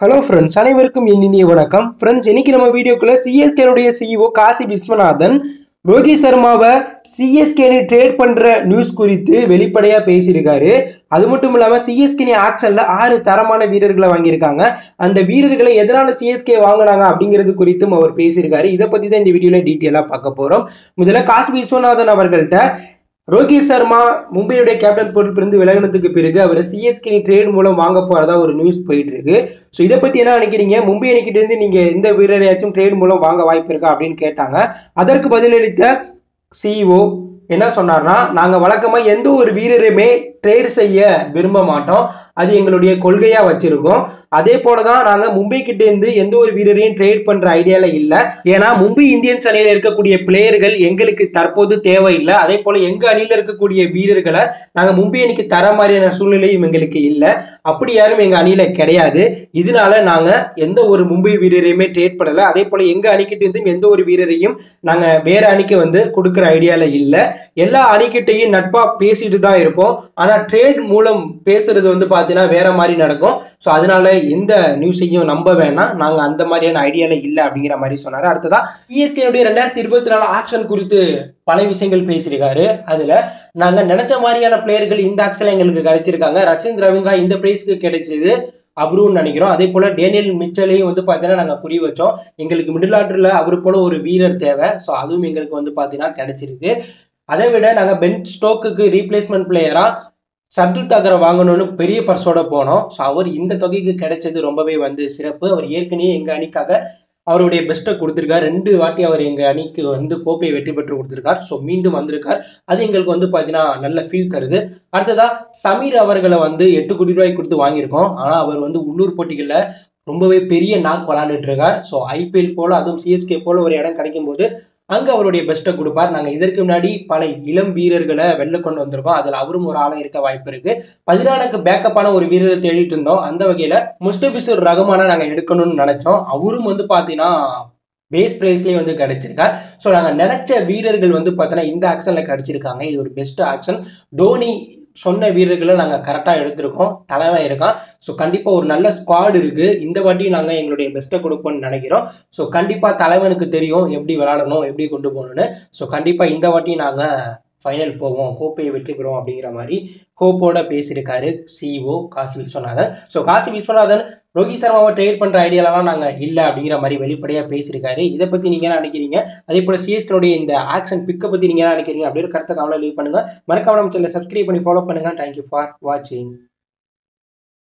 hello friends அனைவருக்கும் என் இனிய வணக்கம் ஃப்ரெண்ட்ஸ் இன்னைக்கு நம்ம வீடியோக்குள்ள சிஎஸ்கேனுடைய சிஇஓ காசி விஸ்வநாதன் ரோஹித் சர்மாவை சிஎஸ்கேனு ட்ரேட் பண்ணுற நியூஸ் குறித்து வெளிப்படையாக பேசியிருக்காரு அது மட்டும் இல்லாமல் சிஎஸ்கேனி ஆக்ஷனில் ஆறு தரமான வீரர்களை வாங்கியிருக்காங்க அந்த வீரர்களை எதனால சிஎஸ்கே வாங்கினாங்க அப்படிங்கிறது குறித்தும் அவர் பேசியிருக்காரு இதை பற்றி தான் இந்த வீடியோவில் டீட்டெயிலாக பார்க்க போகிறோம் முதல்ல காசி விஸ்வநாதன் அவர்கள்ட்ட ரோஹித் சர்மா மும்பையுடைய கேப்டன் பொறுப்பிலிருந்து விலகினதுக்கு பிறகு அவர் சிஎஸ்கே ட்ரேட் மூலம் வாங்க போறதா ஒரு நியூஸ் போயிட்டு இருக்கு ஸோ இதை பத்தி என்ன நினைக்கிறீங்க மும்பை அணிக்கிட்ட இருந்து நீங்க எந்த வீரரையாச்சும் ட்ரேட் மூலம் வாங்க வாய்ப்பு இருக்கா அப்படின்னு கேட்டாங்க அதற்கு பதிலளித்த சிஇஓ என்ன சொன்னார்னா நாங்க வழக்கமா எந்த ஒரு வீரரையுமே ட்ரேட் செய்ய விரும்ப மாட்டோம் அது எங்களுடைய கொள்கையா வச்சிருக்கோம் அதே போல தான் நாங்க மும்பை கிட்ட இருந்து எந்த ஒரு வீரரையும் ட்ரேட் பண்ற ஐடியால இல்ல ஏன்னா மும்பை இந்தியன்ஸ் அணியில இருக்கக்கூடிய பிளேயர்கள் எங்களுக்கு தற்போது தேவையில்லை அதே போல எங்க அணியில இருக்கக்கூடிய வீரர்களை நாங்க மும்பை அணிக்கு தர மாதிரியான சூழ்நிலையும் எங்களுக்கு இல்லை அப்படி யாரும் எங்க அணியில கிடையாது இதனால நாங்க எந்த ஒரு மும்பை வீரரையுமே ட்ரேட் பண்ணல அதே போல எங்க அணிக்கிட்ட இருந்தும் எந்த ஒரு வீரரையும் நாங்க வேற அணிக்கு வந்து கொடுக்குற ஐடியால இல்ல எல்லா அணிக்கிட்டையும் நட்பா பேசிட்டு தான் இருப்போம் ஆனா ட்ரேட் மூலம் பேசுறது வந்து பாத்தீங்கன்னா வேற மாதிரி நடக்கும் ஸோ அதனால எந்த நியூஸையும் நம்ப வேணாம் நாங்க அந்த மாதிரியான ஐடியால இல்ல அப்படிங்கிற மாதிரி சொன்னாரு அடுத்ததா இஎஸ்கேனுடைய ரெண்டாயிரத்தி இருபத்தி நாலு ஆக்ஷன் குறித்து பல விஷயங்கள் பேசியிருக்காரு அதுல நாங்க நினைச்ச மாதிரியான பிளேயர்கள் இந்த ஆக்ஷன்ல எங்களுக்கு கிடைச்சிருக்காங்க ரஷிந்த் ரவீந்திரா இந்த பிரைஸ்க்கு கிடைச்சது அப்ரூவ்னு நினைக்கிறோம் அதே போல டேனியல் மிச்சலையும் வந்து பார்த்தீங்கன்னா நாங்கள் புரிய வச்சோம் எங்களுக்கு மிடில் ஆர்டரில் அவரு போல ஒரு வீரர் தேவை ஸோ அதுவும் எங்களுக்கு வந்து பார்த்தீங்கன்னா கிடைச்சிருக்கு அதை விட நாங்கள் பென் ஸ்டோக்குக்கு ரீப்ளேஸ்மெண்ட் பிளேயரா சர்டில் தாக்கரை வாங்கணும்னு பெரிய பர்ஸோட போனோம் ஸோ அவர் இந்த தொகைக்கு கிடைச்சது ரொம்பவே வந்து சிறப்பு அவர் ஏற்கனவே எங்கள் அணிக்காக அவருடைய பெஸ்ட்டை கொடுத்துருக்கார் ரெண்டு வாட்டி அவர் எங்கள் அணிக்கு வந்து கோப்பையை வெற்றி பெற்று கொடுத்துருக்கார் ஸோ மீண்டும் வந்திருக்கார் அது எங்களுக்கு வந்து பார்த்தீங்கன்னா நல்ல ஃபீல் தருது அடுத்ததா சமீர் அவர்களை வந்து எட்டு கோடி ரூபாய் கொடுத்து வாங்கியிருக்கோம் ஆனால் அவர் வந்து உள்ளூர் போட்டிகளில் ரொம்பவே பெரிய நாக் விளாண்டுட்டு இருக்கார் ஸோ ஐபிஎல் போல அதுவும் சிஎஸ்கே போல ஒரு இடம் கிடைக்கும் போது அங்கே அவருடைய பெஸ்ட்டை கொடுப்பார் நாங்கள் இதற்கு முன்னாடி பல இளம் வீரர்களை வெளில கொண்டு வந்திருக்கோம் அதில் அவரும் ஒரு ஆளாக இருக்க வாய்ப்பு இருக்கு பதினாலுக்கு பேக்கப்பான ஒரு வீரரை தேடிட்டு இருந்தோம் அந்த வகையில் முஸ்டபிசுர் ரகுமானை நாங்கள் எடுக்கணும்னு நினைச்சோம் அவரும் வந்து பார்த்தீங்கன்னா பேஸ் ப்ரைஸ்லேயே வந்து கிடைச்சிருக்கார் ஸோ நாங்கள் நினைச்ச வீரர்கள் வந்து பார்த்தீங்கன்னா இந்த ஆக்ஷனில் கிடைச்சிருக்காங்க இது ஒரு பெஸ்ட் ஆக்ஷன் டோனி சொன்ன வீரர்களை நாங்கள் கரெக்டாக எடுத்திருக்கோம் தலைவன் இருக்கான் ஸோ கண்டிப்பாக ஒரு நல்ல ஸ்குவாட் இருக்குது இந்த வாட்டி நாங்கள் எங்களுடைய பெஸ்ட்டை கொடுப்போம்னு நினைக்கிறோம் ஸோ கண்டிப்பாக தலைவனுக்கு தெரியும் எப்படி விளாடணும் எப்படி கொண்டு போகணும்னு ஸோ கண்டிப்பாக இந்த வாட்டி நாங்கள் ஃபைனல் போவோம் கோப்பையை வெற்றி பெறுவோம் அப்படிங்கிற மாதிரி ஹோப்போட பேசியிருக்காரு சிஇஓ காசி விஸ்வநாதன் ஸோ காசி விஸ்வநாதன் ரோஹித் சர்மாவை ட்ரேட் பண்ணுற ஐடியாலலாம் நாங்கள் இல்லை அப்படிங்கிற மாதிரி வெளிப்படையாக பேசியிருக்காரு இதை பற்றி நீங்கள் என்ன நினைக்கிறீங்க அதே போல் சிஎஸ்கனுடைய இந்த ஆக்ஷன் பிக்கை பற்றி நீங்கள் என்ன நினைக்கிறீங்க அப்படிங்கிற கருத்தை கவலை லீவ் பண்ணுங்கள் மறக்காம நம்ம சேனலை சப்ஸ்கிரைப் பண்ணி ஃபாலோ பண்ணுங்கள் தேங்க்யூ ஃபார் வாட்சிங்